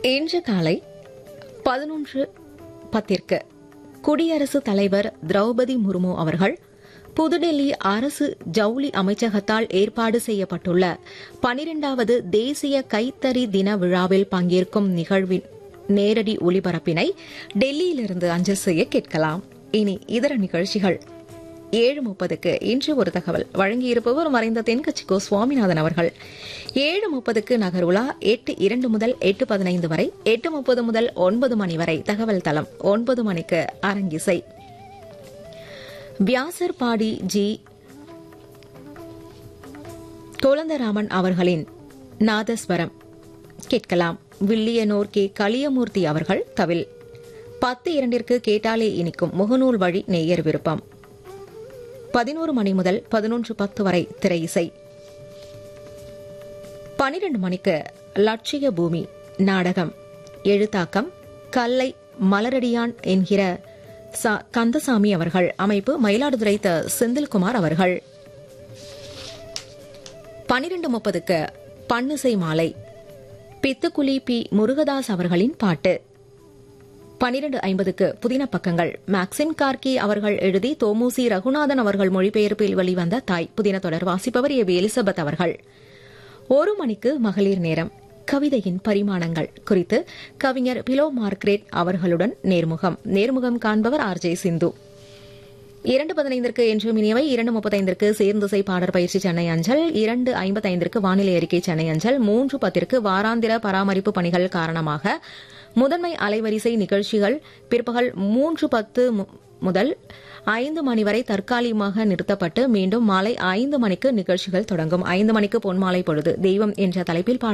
இன்று காலை பதினொன்று பத்திற்கு குடியரசுத் தலைவர் திரௌபதி முர்மு அவர்கள் புதுடெல்லி அரசு ஜவுளி அமைச்சகத்தால் ஏற்பாடு செய்யப்பட்டுள்ள பனிரெண்டாவது தேசிய கைத்தறி தின விழாவில் பங்கேற்கும் நிகழ்வின் நேரடி ஒலிபரப்பினை டெல்லியிலிருந்து அஞ்சல் செய்ய கேட்கலாம் இனி இதர நிகழ்ச்சிகள் ஏழு முப்பதுக்கு இன்று ஒரு தகவல் வழங்கியிருப்பவர் மறைந்த தென்கட்சிக்கோ சுவாமிநாதன் அவர்கள் ஏழு முப்பதுக்கு நகருலா எட்டு இரண்டு முதல் எட்டு பதினைந்து வரை எட்டு முப்பது முதல் ஒன்பது மணி வரை தகவல் தளம் ஒன்பது மணிக்கு அரங்கிசை வியாசர்பாடி ஜி கோலந்தராமன் அவர்களின் நாதஸ்வரம் கேட்கலாம் வில்லியனூர் கே களியமூர்த்தி அவர்கள் தவில் பத்து இரண்டிற்கு கேட்டாலே இனிக்கும் முகநூல் வழி நேயர் விருப்பம் பதினோரு மணி முதல் பதினொன்று பத்து வரை திரை இசை பனிரெண்டு மணிக்கு லட்சிய பூமி நாடகம் எழுத்தாக்கம் கல்லை மலரடியான் என்கிற ச- கந்தசாமி அவர்கள் அமைப்பு மயிலாடுதுறை த செந்தில்குமார் அவர்கள் பனிரெண்டு முப்பதுக்கு பன்னிசை மாலை பித்துக்குலி பி முருகதாஸ் அவர்களின் பாட்டு பனிரெண்டு ஐம்பதுக்கு புதின பக்கங்கள் மேக்சிம் கார்கி அவர்கள் எழுதி தோமுசி ரகுநாதன் அவர்கள் மொழிபெயர்ப்பில் வெளிவந்த தாய் புதின தொடர் வாசிப்பவர் ஏ எலிசபெத் அவர்கள் ஒரு மணிக்கு மகளிர் நேரம் கவிதையின் பரிமாணங்கள் குறித்து கவிஞர் பிலோ மார்க்ரேட் அவர்களுடன் நேர்முகம் நேர்முகம் காண்பவர் ஆர் ஜே சிந்து இரண்டு பதினைந்திற்கு என்று மினியவை இரண்டு முப்பத்தைந்திற்கு சேர்ந்திசை பாடற் பயிற்சி சென்னை அஞ்சல் இரண்டு ஐம்பத்தைந்திற்கு வானிலை அறிக்கை சென்னை அஞ்சல் மூன்று பத்திற்கு வாராந்திர பராமரிப்பு பணிகள் காரணமாக முதன்மை அலைவரிசை நிகழ்ச்சிகள் பிற்பகல் மூன்று பத்து மு- முதல் ஐந்து மணி வரை தற்காலிகமாக நிறுத்தப்பட்டு மீண்டும் மாலை ஐந்து மணிக்கு நிகழ்ச்சிகள் தொடங்கும் ஐந்து மணிக்கு பொன்மாலை பொழுது தெய்வம் என்ற தலைப்பில்